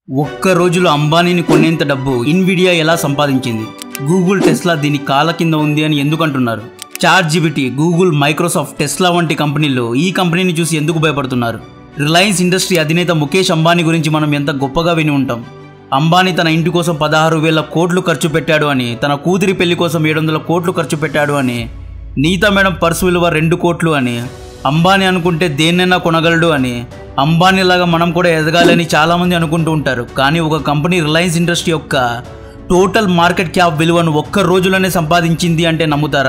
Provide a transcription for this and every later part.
ఒక్క రోజులో అంబానీని కొనేంత డబ్బు ఇన్విడియా ఎలా సంపాదించింది గూగుల్ టెస్లా దీని కాల కింద ఉంది అని ఎందుకు అంటున్నారు chat GPT Google Microsoft Tesla వంటి కంపెనీలు ఈ కంపెనీని చూసి ఎందుకు భయపడుతున్నారు రిలయన్స్ ఇండస్ట్రీ అధినేత ముఖేష్ అంబానీ గురించి మనం ఎంత గొప్పగా విని ఉంటాం అంబానీ తన ఇంటి కోసం పదహారు వేల కోట్లు ఖర్చు పెట్టాడు అని తన కూతురి పెళ్లి కోసం ఏడు వందల కోట్లు ఖర్చు పెట్టాడు అని నీతా మేడం పర్సు విలువ రెండు కోట్లు అని అంబానీ అనుకుంటే దేన్నైనా కొనగలడు అని అంబానీలాగా మనం కూడా ఎదగాలని చాలామంది అనుకుంటూ ఉంటారు కానీ ఒక కంపెనీ రిలయన్స్ ఇండస్ట్రీ యొక్క టోటల్ మార్కెట్ క్యాప్ విలువను ఒక్క రోజులోనే సంపాదించింది అంటే నమ్ముతారా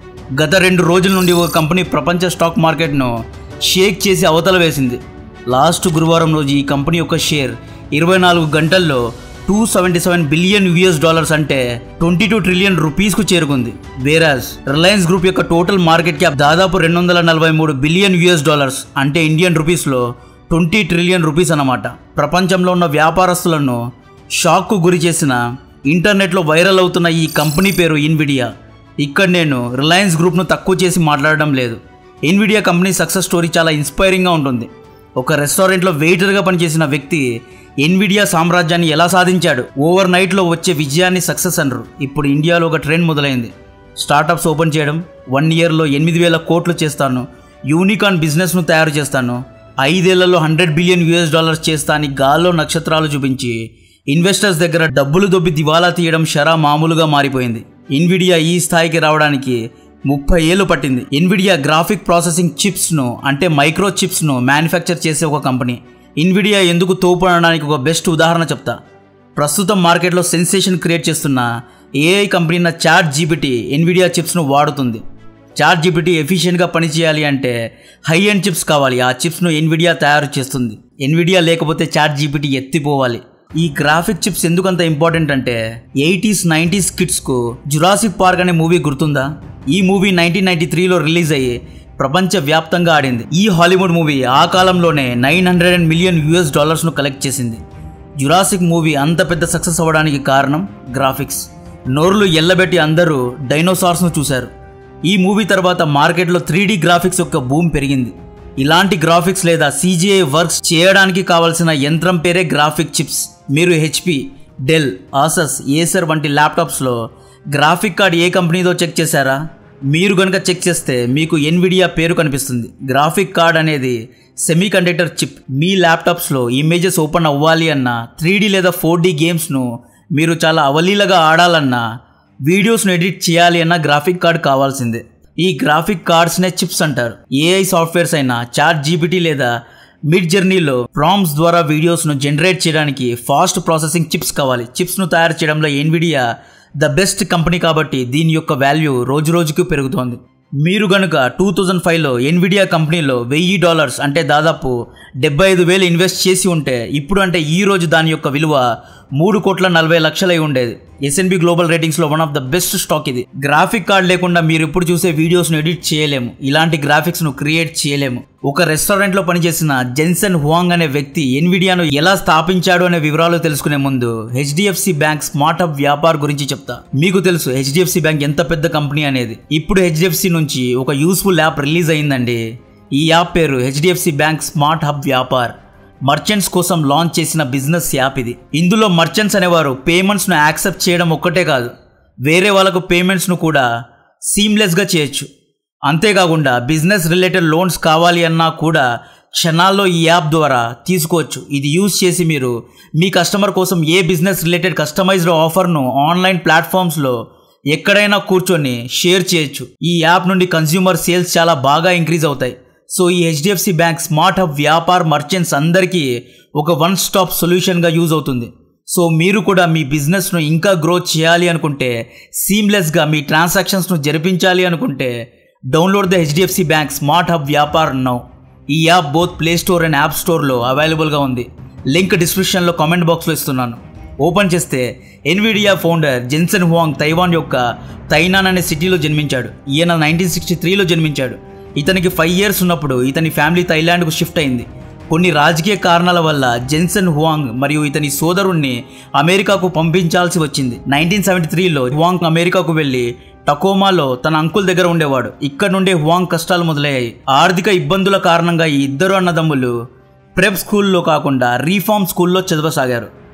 గత రెండు రోజుల నుండి ఒక కంపెనీ ప్రపంచ స్టాక్ మార్కెట్ను షేక్ చేసి అవతల వేసింది లాస్ట్ గురువారం రోజు ఈ కంపెనీ యొక్క షేర్ ఇరవై నాలుగు గంటల్లో two seventy seven billion US dollars అంటే ట్వంటీ టూ ట్రిలియన్ రూపీస్కు చేరుకుంది వేరాజ్ రిలయన్స్ గ్రూప్ యొక్క టోటల్ మార్కెట్ క్యాప్ దాదాపు రెండు వందల నలభై మూడు బిలియన్ యుఎస్ డాలర్స్ అంటే ఇండియన్ రూపీస్లో ట్వంటీ ట్రిలియన్ రూపీస్ అన్నమాట ప్రపంచంలో ఉన్న వ్యాపారస్తులను షాక్కు గురి చేసిన ఇంటర్నెట్లో వైరల్ అవుతున్న ఈ కంపెనీ పేరు ఇన్విడియా ఇక్కడ నేను రిలయన్స్ గ్రూప్ను తక్కువ చేసి మాట్లాడడం లేదు ఇన్విడియా కంపెనీ సక్సెస్ స్టోరీ చాలా ఇన్స్పైరింగ్గా ఉంటుంది ఒక రెస్టారెంట్లో వెయిటర్గా పనిచేసిన వ్యక్తి ఎన్విడియా సామ్రాజ్యాన్ని ఎలా సాధించాడు ఓవర్ నైట్లో వచ్చే విజయాన్ని సక్సెస్ అనరు ఇప్పుడు ఇండియాలో ఒక ట్రెండ్ మొదలైంది స్టార్టప్స్ ఓపెన్ చేయడం వన్ ఇయర్లో ఎనిమిది వేల కోట్లు చేస్తాను యూనికాన్ బిజినెస్ను తయారు చేస్తాను ఐదేళ్లలో హండ్రెడ్ బిలియన్ యూఎస్ డాలర్స్ చేస్తా అని గాల్లో నక్షత్రాలు చూపించి ఇన్వెస్టర్స్ దగ్గర డబ్బులు దొబ్బి దివాలా తీయడం షరా మామూలుగా మారిపోయింది ఇన్విడియా ఈ స్థాయికి రావడానికి ముప్పై ఏళ్ళు పట్టింది ఇన్విడియా గ్రాఫిక్ ప్రాసెసింగ్ చిప్స్ను అంటే మైక్రో చిప్స్ను మ్యానుఫ్యాక్చర్ చేసే ఒక కంపెనీ ఇన్విడియా ఎందుకు తోపు అనడానికి ఒక బెస్ట్ ఉదాహరణ చెప్తా ప్రస్తుతం మార్కెట్లో సెన్సేషన్ క్రియేట్ చేస్తున్న ఏఐ కంపెనీ నా చాట్ జీబిటీ ఎన్విడియా చిప్స్ను వాడుతుంది చాట్ జీబిటీ ఎఫిషియెంట్గా పనిచేయాలి అంటే హై ఎండ్ చిప్స్ కావాలి ఆ చిప్స్ను ఎన్విడియా తయారు చేస్తుంది ఎన్విడియా లేకపోతే చాట్ జీబిటీ ఎత్తిపోవాలి ఈ గ్రాఫిక్ చిప్స్ ఎందుకంత ఇంపార్టెంట్ అంటే ఎయిటీస్ నైంటీస్ కిడ్స్కు జురాసిక్ పార్క్ అనే మూవీ గుర్తుందా ఈ మూవీ నైన్టీన్ నైన్టీ త్రీలో రిలీజ్ అయ్యి ప్రపంచ వ్యాప్తంగా ఆడింది ఈ హాలీవుడ్ మూవీ ఆ కాలంలోనే nine hundred and million US డాలర్స్ను కలెక్ట్ చేసింది జురాసిక్ మూవీ అంత పెద్ద సక్సెస్ అవ్వడానికి కారణం గ్రాఫిక్స్ నోర్లు ఎల్లబెట్టి అందరూ డైనోసార్స్ను చూశారు ఈ మూవీ తర్వాత మార్కెట్లో త్రీ గ్రాఫిక్స్ యొక్క బూమ్ పెరిగింది ఇలాంటి గ్రాఫిక్స్ లేదా సీజీఐ వర్క్స్ చేయడానికి కావలసిన యంత్రం పేరే గ్రాఫిక్ చిప్స్ మీరు హెచ్పి డెల్ ఆసస్ ఏసర్ వంటి ల్యాప్టాప్స్లో గ్రాఫిక్ కార్డ్ ఏ కంపెనీదో చెక్ చేశారా మీరు కనుక చెక్ చేస్తే మీకు ఎన్విడియా పేరు కనిపిస్తుంది గ్రాఫిక్ కార్డ్ అనేది సెమీ కండక్టర్ చిప్ మీ ల్యాప్టాప్స్లో ఇమేజెస్ ఓపెన్ అవ్వాలి అన్నా త్రీ లేదా ఫోర్ గేమ్స్ను మీరు చాలా అవలీలగా ఆడాలన్నా వీడియోస్ను ఎడిట్ చేయాలి అన్న గ్రాఫిక్ కార్డ్ కావాల్సిందే ఈ గ్రాఫిక్ కార్డ్స్నే చిప్స్ అంటారు ఏఐ సాఫ్ట్వేర్స్ అయినా చాట్ జీపీటీ లేదా మిడ్ జర్నీలో ప్రామ్స్ ద్వారా వీడియోస్ను జనరేట్ చేయడానికి ఫాస్ట్ ప్రాసెసింగ్ చిప్స్ కావాలి చిప్స్ను తయారు చేయడంలో ఎన్విడియా ద బెస్ట్ కంపెనీ కాబట్టి దీని యొక్క వాల్యూ రోజు రోజుకు పెరుగుతోంది మీరు గనుక టూ థౌజండ్ ఫైవ్లో ఎన్విడియా కంపెనీలో వెయ్యి డాలర్స్ అంటే దాదాపు డెబ్బై ఐదు వేలు ఇన్వెస్ట్ చేసి ఉంటే ఇప్పుడు అంటే ఈ రోజు దాని యొక్క విలువ మూడు కోట్ల నలభై లక్షలై ఉండేది ఎస్ఎన్బి గ్లోబల్ రేటింగ్స్లో one of the best stock ఇది గ్రాఫిక్ కార్డ్ లేకుండా మీరు ఇప్పుడు చూసే వీడియోస్ను ఎడిట్ చేయలేము ఇలాంటి గ్రాఫిక్స్ను క్రియేట్ చేయలేము ఒక రెస్టారెంట్లో పనిచేసిన జెన్సన్ హువాంగ్ అనే వ్యక్తి ఎన్విడియాను ఎలా స్థాపించాడు అనే వివరాలు తెలుసుకునే ముందు HDFC bank smart up Vyapar గురించి చెప్తా మీకు తెలుసు హెచ్డిఎఫ్సి బ్యాంక్ ఎంత పెద్ద కంపెనీ అనేది ఇప్పుడు హెచ్డిఎఫ్సి నుంచి ఒక యూస్ఫుల్ యాప్ రిలీజ్ అయిందండి ఈ యాప్ పేరు HDFC bank smart hub Vyapar merchants కోసం లాంచ్ చేసిన బిజినెస్ యాప్ ఇది ఇందులో మర్చెంట్స్ అనేవారు పేమెంట్స్ను యాక్సెప్ట్ చేయడం ఒక్కటే కాదు వేరే వాళ్ళకు పేమెంట్స్ను కూడా సీమ్లెస్గా చేయొచ్చు అంతేకాకుండా బిజినెస్ రిలేటెడ్ లోన్స్ కావాలి అన్నా కూడా క్షణాల్లో ఈ యాప్ ద్వారా తీసుకోవచ్చు ఇది యూజ్ చేసి మీరు మీ కస్టమర్ కోసం ఏ బిజినెస్ రిలేటెడ్ కస్టమైజ్డ్ ఆఫర్ను ఆన్లైన్ ప్లాట్ఫామ్స్లో ఎక్కడైనా కూర్చొని షేర్ చేయొచ్చు ఈ యాప్ నుండి కన్స్యూమర్ సేల్స్ చాలా బాగా ఇంక్రీజ్ అవుతాయి సో ఈ HDFC bank smart hub Vyapar merchants అందరికీ ఒక వన్ స్టాప్ సొల్యూషన్గా యూజ్ అవుతుంది సో మీరు కూడా మీ బిజినెస్ను ఇంకా గ్రో చేయాలి అనుకుంటే సీమ్లెస్గా మీ ట్రాన్సాక్షన్స్ను జరిపించాలి అనుకుంటే download the HDFC bank smart hub Vyapar now ఈ app both play store and app స్టోర్లో అవైలబుల్గా ఉంది లింక్ డిస్క్రిప్షన్లో కామెంట్ బాక్స్లో ఇస్తున్నాను ఓపెన్ చేస్తే Nvidia founder Jensen Huang Taiwan యొక్క తైనాన్ అనే సిటీలో జన్మించాడు ఈయన నైన్టీన్ సిక్స్టీ త్రీలో జన్మించాడు ఇతనికి ఫైవ్ ఇయర్స్ ఉన్నప్పుడు ఇతని ఫ్యామిలీ థైలాండ్కు షిఫ్ట్ అయింది కొన్ని రాజకీయ కారణాల వల్ల జెన్సన్ హువాంగ్ మరియు ఇతని సోదరుణ్ణి అమెరికాకు పంపించాల్సి వచ్చింది నైన్టీన్ సెవెంటీ త్రీలో హువాంగ్ అమెరికాకు వెళ్ళి టకోమాలో తన అంకుల్ దగ్గర ఉండేవాడు ఇక్కడ నుండే హువాంగ్ కష్టాలు మొదలయ్యాయి ఆర్థిక ఇబ్బందుల కారణంగా ఈ ఇద్దరు అన్నదమ్ములు ప్రెప్ స్కూల్లో కాకుండా రీఫార్మ్ స్కూల్లో చదవసాగారు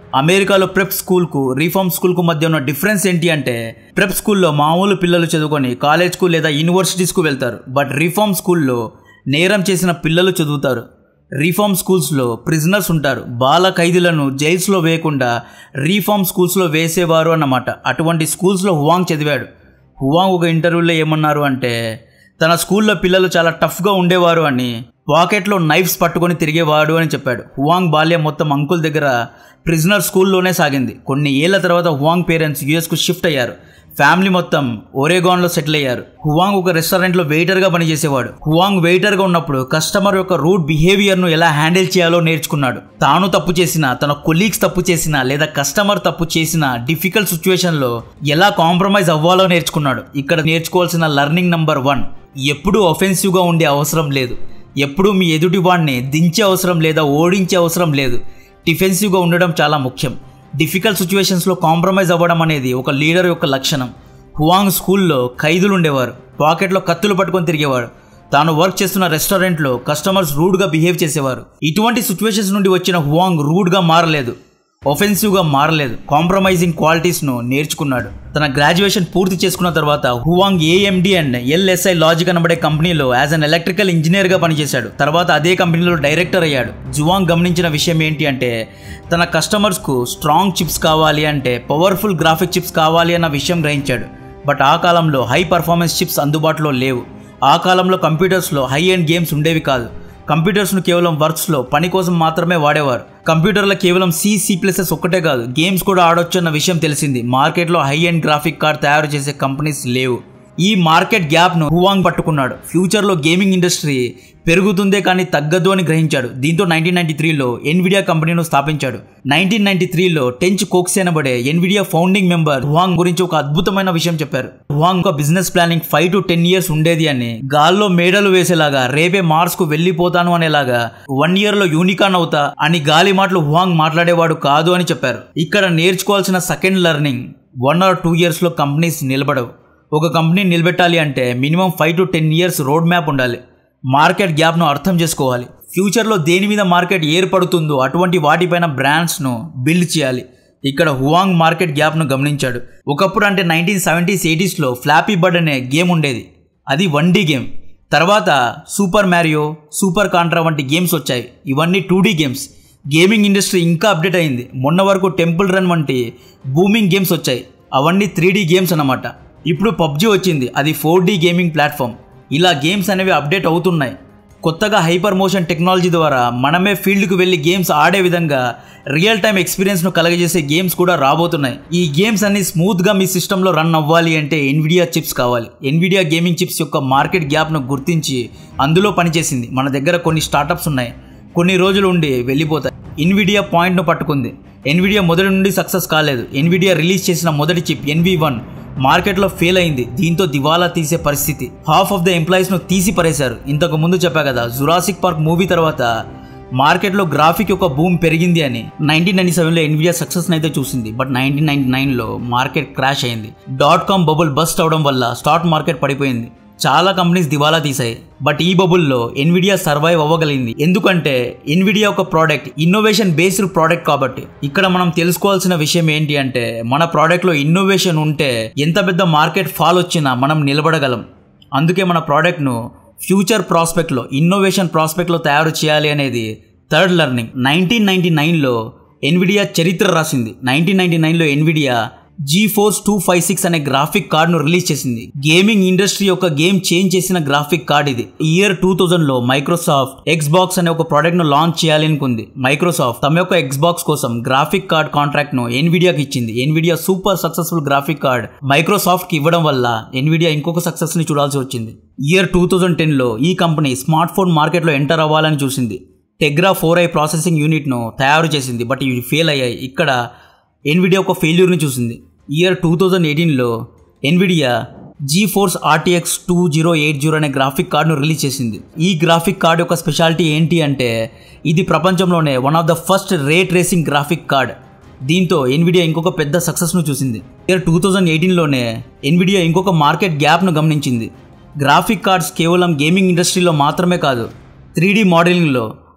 అమెరికాలో ప్రెప్ స్కూల్కు రీఫార్మ్ స్కూల్కు మధ్య ఉన్న డిఫరెన్స్ ఏంటి అంటే ప్రెప్ స్కూల్లో మామూలు పిల్లలు చదువుకొని కాలేజ్కు లేదా యూనివర్సిటీస్కు వెళ్తారు బట్ రీఫార్మ్ స్కూల్లో నేరం చేసిన పిల్లలు చదువుతారు రీఫార్మ్ స్కూల్స్లో ప్రిజనర్స్ ఉంటారు బాల ఖైదీలను జైల్స్లో వేయకుండా రీఫార్మ్ స్కూల్స్లో వేసేవారు అన్నమాట అటువంటి స్కూల్స్లో హువాంగ్ చదివాడు హువాంగ్ ఒక ఇంటర్వ్యూలో ఏమన్నారు అంటే తన స్కూల్లో పిల్లలు చాలా టఫ్గా ఉండేవారు అని పాకెట్లో నైఫ్స్ పట్టుకొని తిరిగేవాడు అని చెప్పాడు హువాంగ్ బాల్యం మొత్తం అంకుల్ దగ్గర ప్రిజనర్ స్కూల్లోనే సాగింది కొన్ని ఏళ్ల తర్వాత హువాంగ్ పేరెంట్స్ యుఎస్కు షిఫ్ట్ అయ్యారు ఫ్యామిలీ మొత్తం ఒరేగాన్లో సెటిల్ అయ్యారు హువాంగ్ ఒక రెస్టారెంట్లో వెయిటర్గా పనిచేసేవాడు హువాంగ్ వెయిటర్గా ఉన్నప్పుడు కస్టమర్ యొక్క రూట్ బిహేవియర్ను ఎలా హ్యాండిల్ చేయాలో నేర్చుకున్నాడు తాను తప్పు చేసినా తన కొలీగ్స్ తప్పు చేసినా లేదా కస్టమర్ తప్పు చేసిన డిఫికల్ట్ సిచ్యువేషన్లో ఎలా కాంప్రమైజ్ అవ్వాలో నేర్చుకున్నాడు ఇక్కడ నేర్చుకోవాల్సిన లర్నింగ్ నంబర్ వన్ ఎప్పుడూ ఒఫెన్సివ్గా ఉండే అవసరం లేదు ఎప్పుడూ మీ ఎదుటి వాడిని దించే అవసరం లేదా ఓడించే అవసరం లేదు డిఫెన్సివ్గా ఉండడం చాలా ముఖ్యం డిఫికల్ట్ సిచ్యువేషన్స్లో కాంప్రమైజ్ అవ్వడం అనేది ఒక లీడర్ యొక్క లక్షణం హువాంగ్ స్కూల్లో ఖైదులు ఉండేవారు పాకెట్లో కత్తులు పట్టుకొని తిరిగేవారు తాను వర్క్ చేస్తున్న రెస్టారెంట్లో కస్టమర్స్ రూడ్గా బిహేవ్ చేసేవారు ఇటువంటి సిచ్యువేషన్స్ నుండి వచ్చిన హువాంగ్ రూడ్గా మారలేదు ఒఫెన్సివ్గా మారలేదు కాంప్రమైజింగ్ క్వాలిటీస్ను నేర్చుకున్నాడు తన గ్రాడ్యుయేషన్ పూర్తి చేసుకున్న తర్వాత Huang AMD and LSI logic అనబడే కంపెనీలో యాజ్ అన్ ఎలక్ట్రికల్ ఇంజనీర్గా పనిచేశాడు తర్వాత అదే కంపెనీలో డైరెక్టర్ అయ్యాడు జువాంగ్ గమనించిన విషయం ఏంటి అంటే తన కస్టమర్స్కు స్ట్రాంగ్ చిప్స్ కావాలి అంటే పవర్ఫుల్ గ్రాఫిక్ చిప్స్ కావాలి అన్న విషయం గ్రహించాడు బట్ ఆ కాలంలో హై పర్ఫార్మెన్స్ చిప్స్ అందుబాటులో లేవు ఆ కాలంలో కంప్యూటర్స్లో హై ఎండ్ గేమ్స్ ఉండేవి కాదు కంప్యూటర్స్ను కేవలం వర్క్స్లో పని కోసం మాత్రమే వాడేవారు కంప్యూటర్లో కేవలం సి సి ప్లసెస్ ఒక్కటే కాదు గేమ్స్ కూడా ఆడొచ్చు అన్న విషయం తెలిసింది మార్కెట్లో హై ఎండ్ గ్రాఫిక్ కార్డ్ తయారు చేసే కంపెనీస్ లేవు ఈ మార్కెట్ గ్యాప్ను హువాంగ్ పట్టుకున్నాడు ఫ్యూచర్లో గేమింగ్ ఇండస్ట్రీ పెరుగుతుందే కానీ తగ్గదు అని గ్రహించాడు దీంతో నైన్టీన్ నైన్టీ త్రీలో ఎన్విడియా కంపెనీను స్థాపించాడు నైన్టీన్ నైన్టీ త్రీలో టెంచ్ కోక్స్ అనబడే ఎన్విడియా ఫౌండింగ్ మెంబర్ హువాంగ్ గురించి ఒక అద్భుతమైన విషయం చెప్పారు హువాంగ్ ఒక business planning five to ten years ఉండేది అని గాల్లో మేడలు వేసేలాగా రేపే మార్స్ కు వెళ్ళిపోతాను అనేలాగా వన్ ఇయర్ లో యూనికాన్ అవుతా అని గాలి మాటలు హువాంగ్ మాట్లాడేవాడు కాదు అని చెప్పారు ఇక్కడ నేర్చుకోవాల్సిన second learning one or two years లో కంపెనీస్ నిలబడవు ఒక కంపెనీని నిలబెట్టాలి అంటే minimum five to ten years road map ఉండాలి మార్కెట్ గ్యాప్ను అర్థం చేసుకోవాలి ఫ్యూచర్లో దేని మీద మార్కెట్ ఏర్పడుతుందో అటువంటి వాటిపైన బ్రాండ్స్ను బిల్డ్ చేయాలి ఇక్కడ హువాంగ్ మార్కెట్ గ్యాప్ను గమనించాడు ఒకప్పుడు అంటే నైన్టీన్ సెవెంటీస్ ఎయిటీస్లో ఫ్లాపీ బర్డ్ అనే గేమ్ ఉండేది అది వన్ డీ గేమ్ తర్వాత సూపర్ మ్యారియో సూపర్ కాంట్రా వంటి గేమ్స్ వచ్చాయి ఇవన్నీ two D games gaming industry ఇంకా అప్డేట్ అయింది మొన్న వరకు టెంపుల్ రన్ వంటి బూమింగ్ గేమ్స్ వచ్చాయి అవన్నీ త్రీ డీ గేమ్స్ అన్నమాట ఇప్పుడు పబ్జి వచ్చింది అది ఫోర్ డీ గేమింగ్ ప్లాట్ఫామ్ ఇలా గేమ్స్ అనేవి అప్డేట్ అవుతున్నాయి కొత్తగా హైపర్ మోషన్ టెక్నాలజీ ద్వారా మనమే ఫీల్డ్కి వెళ్ళి గేమ్స్ ఆడే విధంగా రియల్ టైం ఎక్స్పీరియన్స్ను కలగజేసే గేమ్స్ కూడా రాబోతున్నాయి ఈ గేమ్స్ అన్ని స్మూత్గా మీ సిస్టంలో రన్ అవ్వాలి అంటే ఎన్విడియా చిప్స్ కావాలి ఎన్విడియా గేమింగ్ చిప్స్ యొక్క మార్కెట్ గ్యాప్ను గుర్తించి అందులో పనిచేసింది మన దగ్గర కొన్ని స్టార్టప్స్ ఉన్నాయి కొన్ని రోజులు ఉండి వెళ్ళిపోతాయి ఎన్విడియా పాయింట్ను పట్టుకుంది ఎన్విడియా మొదటి నుండి సక్సెస్ కాలేదు ఎన్విడియా రిలీజ్ చేసిన మొదటి చిప్ ఎన్వి వన్ మార్కెట్లో ఫెయిల్ అయింది దీంతో దివాలా తీసే పరిస్థితి హాఫ్ ఆఫ్ ద ఎంప్లాయీస్ను తీసి పరేశారు ఇంతకు ముందు చెప్పా కదా జురాసిక్ పార్క్ మూవీ తర్వాత మార్కెట్లో గ్రాఫిక్ యొక్క భూమి పెరిగింది అని నైన్టీన్ నైన్టీ సెవెన్లో ఎన్విడియా సక్సెస్ అయితే చూసింది బట్ నైన్టీన్ నైన్టీ నైన్లో మార్కెట్ క్రాష్ అయింది డాట్ కామ్ బబుల్ బస్ట్ అవడం వల్ల స్టాక్ మార్కెట్ పడిపోయింది చాలా కంపెనీస్ దివాలా తీసాయి బట్ ఈ బబుల్లో ఎన్విడియా సర్వైవ్ అవ్వగలిగింది ఎందుకంటే ఎన్విడియా ఒక ప్రోడక్ట్ ఇన్నోవేషన్ బేస్డ్ ప్రోడక్ట్ కాబట్టి ఇక్కడ మనం తెలుసుకోవాల్సిన విషయం ఏంటి అంటే మన ప్రోడక్ట్లో ఇన్నోవేషన్ ఉంటే ఎంత పెద్ద మార్కెట్ ఫాల్ వచ్చినా మనం నిలబడగలం అందుకే మన ప్రోడక్ట్ను ఫ్యూచర్ ప్రాస్పెక్ట్లో ఇన్నోవేషన్ ప్రాస్పెక్ట్లో తయారు చేయాలి అనేది థర్డ్ లెర్నింగ్ నైన్టీన్ నైన్టీ నైన్లో ఎన్విడియా చరిత్ర రాసింది నైన్టీన్ నైన్టీ నైన్లో Nvidia GeForce two five six అనే గ్రాఫిక్ కార్డ్ను రిలీజ్ చేసింది గేమింగ్ ఇండస్ట్రీ యొక్క గేమ్ చేంజ్ చేసిన గ్రాఫిక్ కార్డ్ ఇది ఇయర్ టూ థౌజండ్లో మైక్రోసాఫ్ట్ ఎక్స్ బాక్స్ అనే ఒక ప్రోడక్ట్ను లాంచ్ చేయాలి అనుకుంది మైక్రోసాఫ్ట్ తమ యొక్క ఎక్స్ బాక్స్ కోసం గ్రాఫిక్ కార్డ్ కాంట్రాక్ట్ను ఎన్విడియాకి ఇచ్చింది Nvidia super successful graphic card మైక్రోసాఫ్ట్కి ఇవ్వడం వల్ల ఎన్విడియా ఇంకొక సక్సెస్ని చూడాల్సి వచ్చింది ఇయర్ టూ థౌజండ్ టెన్లో ఈ కంపెనీ స్మార్ట్ ఫోన్ మార్కెట్లో ఎంటర్ అవ్వాలని చూసింది టెగ్రా ఫోర్ ఐ ప్రాసెసింగ్ యూనిట్ను తయారు చేసింది బట్ ఇవి ఫెయిల్ అయ్యాయి ఇక్కడ ఎన్విడియా ఒక ఫెయిల్యూర్ని చూసింది ఇయర్ టూ థౌజండ్ ఎయిటీన్లో Nvidia GeForce RTX two zero eight zero అనే గ్రాఫిక్ కార్డును రిలీజ్ చేసింది ఈ గ్రాఫిక్ కార్డ్ యొక్క స్పెషాలిటీ ఏంటి అంటే ఇది ప్రపంచంలోనే one of the first rate racing graphic card దీంతో ఎన్విడియా ఇంకొక పెద్ద సక్సెస్ను చూసింది ఇయర్ టూ థౌజండ్ ఎయిటీన్లోనే ఎన్విడియా ఇంకొక మార్కెట్ గ్యాప్ను గమనించింది గ్రాఫిక్ కార్డ్స్ కేవలం గేమింగ్ ఇండస్ట్రీలో మాత్రమే కాదు త్రీ డీ మోడలింగ్లో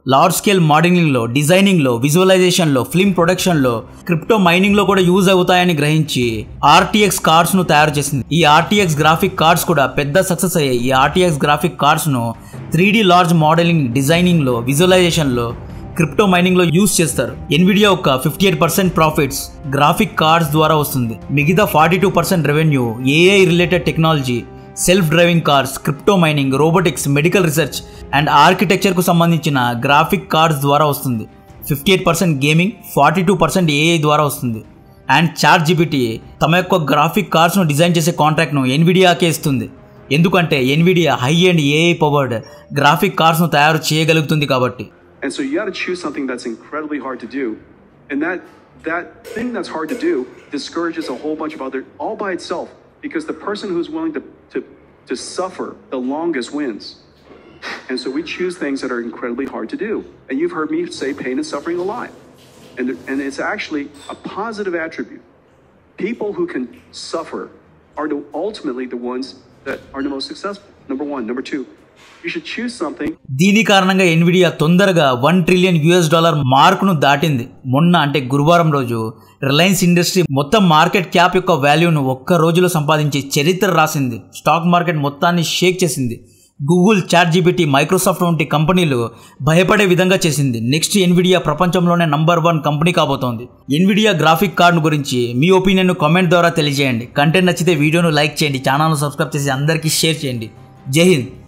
లార్జ్ స్కేల్ మోడలింగ్లో డిజైనింగ్లో విజువలైజేషన్లో ఫిల్మ్ ప్రొడక్షన్లో క్రిప్టో మైనింగ్లో కూడా యూజ్ అవుతాయని గ్రహించి ఆర్టీఎక్స్ కార్డ్స్ను తయారు చేసింది ఈ ఆర్టీఎక్స్ గ్రాఫిక్ కార్డ్స్ కూడా పెద్ద సక్సెస్ అయ్యాయి ఈ ఆర్టీఎక్స్ గ్రాఫిక్ కార్డ్స్ను త్రీ లార్జ్ మోడలింగ్ డిజైనింగ్లో విజువలైజేషన్లో క్రిప్టో మైనింగ్లో యూజ్ చేస్తారు ఎన్విడియా ఒక fifty eight percent profits graphic cards ద్వారా వస్తుంది మిగతా forty two percent revenue AI related technology self driving cars crypto mining robotics medical research and ఆర్కిటెక్చర్కు సంబంధించిన గ్రాఫిక్ కార్డ్స్ ద్వారా వస్తుంది fifty eight percent gaming forty two percent AI ద్వారా వస్తుంది and chat GPT తమ యొక్క గ్రాఫిక్ కార్డ్స్ను డిజైన్ చేసే కాంట్రాక్ట్ను ఎన్విడియాకే ఇస్తుంది ఎందుకంటే Nvidia high and AI powered graphic కార్డ్స్ను తయారు చేయగలుగుతుంది కాబట్టి And so you got to choose something that's incredibly hard to do. And that that thing that's hard to do discourages a whole bunch of other all by itself because the person who's willing to to, to suffer the longest wins. And so we choose things that are incredibly hard to do. And you've heard me say pain and suffering a lot. And, and it's actually a positive attribute. People who can suffer are the, ultimately the ones that are the most successful. Number one. Number two, you should choose something దీని కారణంగా Nvidia తొందరగా one trillion US dollar మార్కును దాటింది మొన్న అంటే గురువారం రోజు Reliance industry మొత్తం మార్కెట్ క్యాప్ యొక్క వాల్యూను ఒక్క రోజులో సంపాదించి చరిత్ర రాసింది స్టాక్ మార్కెట్ మొత్తాన్ని షేక్ చేసింది గూగుల్ చాట్ జీబీటీ మైక్రోసాఫ్ట్ వంటి కంపెనీలు భయపడే విధంగా చేసింది నెక్స్ట్ ఎన్విడియా ప్రపంచంలోనే నంబర్ వన్ కంపెనీ కాబోతోంది ఎన్విడియా గ్రాఫిక్ కార్డు గురించి మీ ఒపీనియన్ కామెంట్ ద్వారా తెలియజేయండి కంటెంట్ నచ్చితే వీడియోను లైక్ చేయండి ఛానల్ను సబ్స్క్రైబ్ చేసి అందరికీ షేర్ చేయండి జై హింద్